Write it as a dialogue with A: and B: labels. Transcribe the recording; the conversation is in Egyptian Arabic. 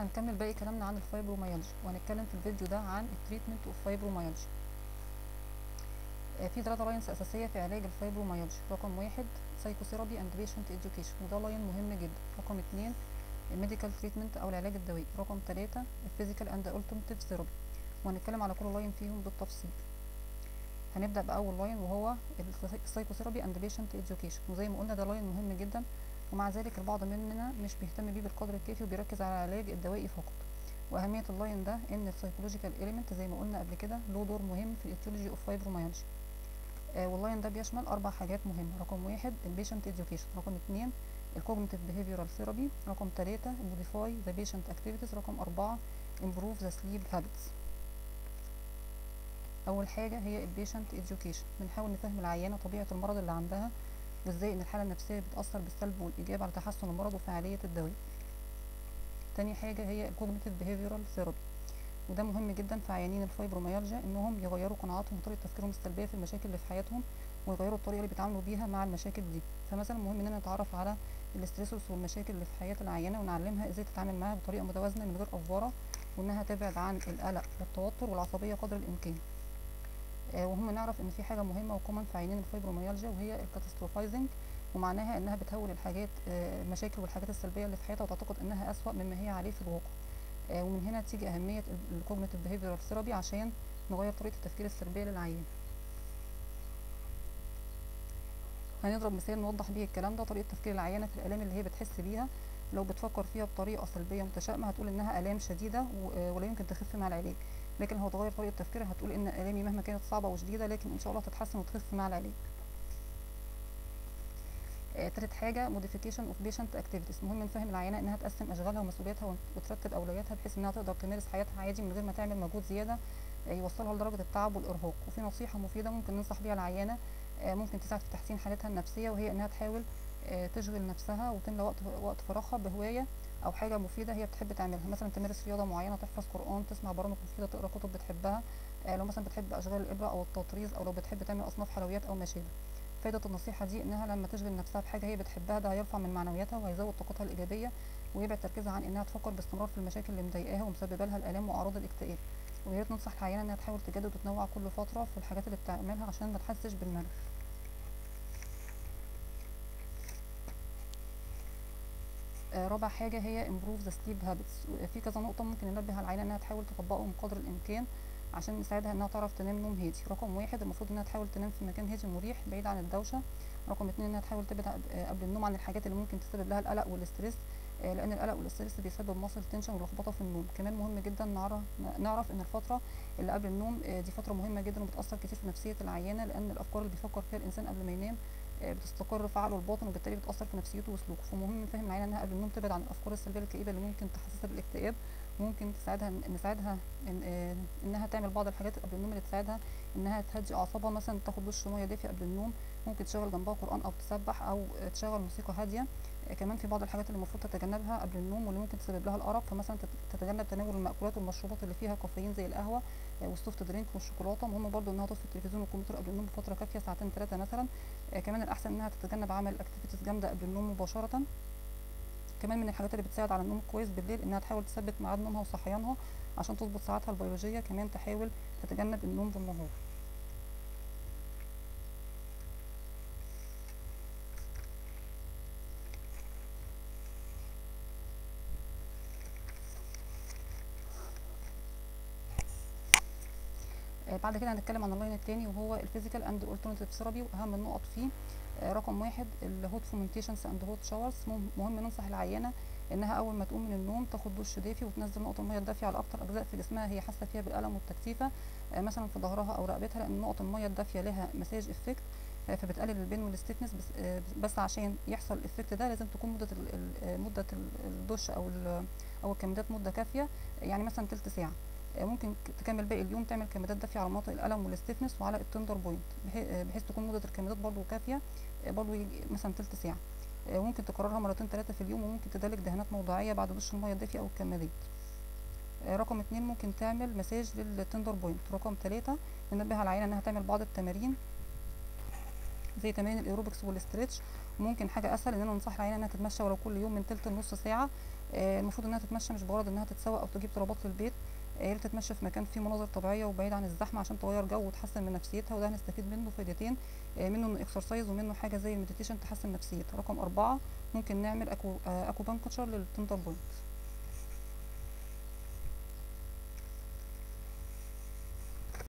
A: هنكمل باقي كلامنا عن الفايبروميالجيا وهنتكلم في الفيديو ده عن التريتمنت اوف فايبروميالجيا في ثلاثة لاينز أساسية في علاج الفايبروميالجيا رقم واحد سايكوثيرابي اند بيشنت education وده لاين مهم جدا رقم اتنين الميديكال تريتمنت أو العلاج الدوائي رقم تلاتة الفيزيكال اند alternative ثيرابي وهنتكلم على كل لاين فيهم بالتفصيل هنبدأ بأول لاين وهو السايكوثيرابي اند بيشنت education وزي ما قلنا ده لاين مهم جدا ومع ذلك البعض مننا مش بيهتم بيه بالقدر الكافي وبيركز على العلاج الدوائي فقط واهميه اللاين ده ان السايكولوجيكال اليمنت زي ما قلنا قبل كده له دور مهم في الايتيولوجي اوف فايبروميالجيا آه واللاين ده بيشمل اربع حاجات مهمه رقم واحد البيشنت education رقم اتنين الكوجنيتيف behavioral ثيرابي رقم تلاتة موديفاي ذا بيشنت اكتيفيتيز رقم أربعة improve the sleep habits اول حاجه هي البيشنت education بنحاول نفهم العيانه طبيعه المرض اللي عندها وازاي ان الحاله النفسيه بتاثر بالسلب والايجاب على تحسن المرض وفعاليه الدواء تاني حاجه هي الكوجنيتيف بيهيفيرال ثيرابي وده مهم جدا في عيانين الفايبروميالجيا انهم يغيروا قناعاتهم وطريقه تفكيرهم السلبيه في المشاكل اللي في حياتهم ويغيروا الطريقه اللي بيتعاملوا بيها مع المشاكل دي فمثلا مهم اننا نتعرف على الاستريسورس والمشاكل اللي في حياه العيانه ونعلمها ازاي تتعامل معاها بطريقه متوازنه من غير افوره وانها تبعد عن القلق والتوتر والعصبيه قدر الامكان وهم نعرف ان في حاجه مهمه وكومن في عيانين الفايبروميالجيا وهي الكاتاستروفايزنج ومعناها انها بتهول الحاجات المشاكل والحاجات السلبيه اللي في حياتها وتعتقد انها اسوا مما هي عليه في الواقع ومن هنا تيجي اهميه الكوجنيتيف بيهيفيرال ثيرابي عشان نغير طريقه التفكير السلبيه للعيان هنضرب مثال نوضح بيه الكلام ده طريقه تفكير العيانه في الالام اللي هي بتحس بيها لو بتفكر فيها بطريقه سلبيه متشائمه هتقول انها الام شديده ولا يمكن تخف مع العلاج لكن لو تغير طريقه تفكيرها هتقول ان الامي مهما كانت صعبه وشديده لكن ان شاء الله تتحسن وتخف مع العلاج آه، تالت حاجة modification of patient activities مهم نفهم العيانة انها تقسم اشغالها ومسؤولياتها وترتب اولوياتها بحيث انها تقدر تمارس حياتها عادي من غير ما تعمل مجهود زيادة آه، يوصلها لدرجة التعب والارهاق وفي نصيحة مفيدة ممكن ننصح بيها العيانة آه، ممكن تساعد في تحسين حالتها النفسية وهي انها تحاول تشغل نفسها وتملى وقت وقت فراغها بهواية او حاجة مفيدة هي بتحب تعملها مثلا تمارس رياضة معينة تحفظ قرآن تسمع برامج مفيدة تقرا كتب بتحبها لو مثلا بتحب اشغال الابرة او التطريز او لو بتحب تعمل اصناف حلويات او ما شابه فايدة النصيحة دي انها لما تشغل نفسها بحاجة هي بتحبها ده هيرفع من معنوياتها وهيزود طاقتها الايجابية ويبعد تركيزها عن انها تفكر باستمرار في المشاكل اللي مضايقاها ومسببه لها الالام واعراض الاكتئاب ويا ريت ننصح العيانة انها تحاول تجدد وتنوع كل فترة في الحاجات اللي بتعملها عشان ما تحسش بالملل آه رابع حاجة هي improve the sleep habits في كذا نقطة ممكن ننبه على العيانة انها تحاول تطبقهم قدر الامكان عشان نساعدها انها تعرف تنام نوم هادي رقم واحد المفروض انها تحاول تنام في مكان هادي مريح بعيد عن الدوشه رقم اتنين انها تحاول تبعد قبل النوم عن الحاجات اللي ممكن تسبب لها القلق والاسترس لان القلق والاسترس بيسبب مصل تنشن ولخبطه في النوم كمان مهم جدا نعرف نعرف ان الفتره اللي قبل النوم دي فتره مهمه جدا وبتاثر كتير في نفسيه العيانه لان الافكار اللي بيفكر فيها الانسان قبل ما ينام بتستقر في عقله الباطن وبالتالي بتاثر في نفسيته وسلوكه فمهم نفهم العيانه انها قبل النوم تبعد عن الافكار السلبيه الكئيبه اللي ممكن تحسسها بالاكتئاب ممكن تساعدها نساعدها إن انها تعمل بعض الحاجات قبل النوم اللي تساعدها انها تهدي اعصابها مثلا تاخد دش ميه دافيه قبل النوم ممكن تشغل جنبها قران او تسبح او تشغل موسيقى هاديه كمان في بعض الحاجات اللي المفروض تتجنبها قبل النوم واللي ممكن تسبب لها الارق فمثلا تتجنب تناول المأكولات والمشروبات اللي فيها كافيين زي القهوه والسوفت درينك والشوكولاته مهم برضو انها تطفي التلفزيون والكمبيوتر قبل النوم بفتره كافيه ساعتين ثلاثه مثلا كمان الاحسن انها تتجنب عمل اكتيفيتيز جامده قبل النوم مباشره كمان من الحاجات اللي بتساعد على النوم كويس بالليل انها تحاول تثبت ميعاد نومها وصحيانها عشان تظبط ساعاتها البيولوجيه كمان تحاول تتجنب النوم بالنهار بعد كده هنتكلم عن اللاين التاني وهو الفيزيكال اند alternative ثيرابي واهم النقط فيه رقم واحد الهوت فومنتيشنز اند هوت شاورز مهم ننصح العيانه انها اول ما تقوم من النوم تاخد دش دافي وتنزل نقط الميه الدافيه على اكتر اجزاء في جسمها هي حاسه فيها بالالم والتكتيفه مثلا في ظهرها او رقبتها لان نقط الميه الدافيه لها مساج افكت فبتقلل البين والستيفنس بس, بس عشان يحصل الافكت ده لازم تكون مده مده الدش او او الكمادات مده كافيه يعني مثلا تلت ساعه ممكن تكمل باقي اليوم تعمل كمادات دافيه على مناطق الالم والاستيفنس وعلى التندر بوينت بحيث تكون مده الكمادات برضو كافيه برضو مثلا تلت ساعه ممكن تكررها مرتين ثلاثه في اليوم وممكن تدلك دهانات موضعيه بعد دش الميه الدافيه او الكمادات رقم اتنين ممكن تعمل مساج للتندر بوينت رقم ثلاثة ننبه على العينة انها تعمل بعض التمارين زي تمارين الايروبكس والاسترتش وممكن حاجه اسهل ان انا انصح العينه انها تتمشى ولو كل يوم من تلت لنص ساعه آه، المفروض انها تتمشى مش بغرض انها تتسوق او تجيب طلبات للبيت آه، يا ريت تتمشى في مكان فيه مناظر طبيعيه وبعيد عن الزحمه عشان تغير جو وتحسن من نفسيتها وده هنستفيد منه فايدتين آه، منه انه اكسرسايز ومنه حاجه زي المديتيشن تحسن نفسيتها رقم أربعة ممكن نعمل اكو آه، اكو بانكتشر للتندر بوينت